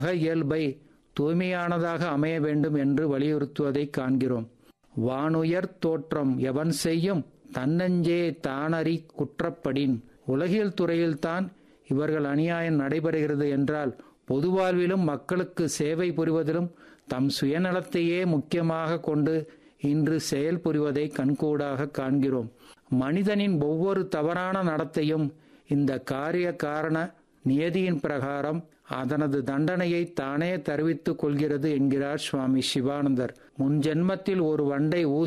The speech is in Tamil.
அக இயல்பை தூய்மையானதாக அமைய வேண்டும் என்று வலியுறுத்துவதை காண்கிறோம் வானுயர் தோற்றம் எவன் செய்யும் தன்னஞ்சே தானறி குற்றப்படின் உலகியல் துறையில்தான் இவர்கள் அநியாயம் நடைபெறுகிறது என்றால் பொது வாழ்விலும் மக்களுக்கு சேவை புரிவதிலும் தம் சுயநலத்தையே முக்கியமாக கொண்டு இன்று செயல் புரிவதை கண்கூடாக காண்கிறோம் மனிதனின் ஒவ்வொரு தவறான நடத்தையும் இந்த காரிய காரண நியதியின் பிரகாரம் அதனது தண்டனையை தானே தருவித்துக் கொள்கிறது என்கிறார் சுவாமி சிவானந்தர் முன் ஜென்மத்தில் ஒரு வண்டை ஊசி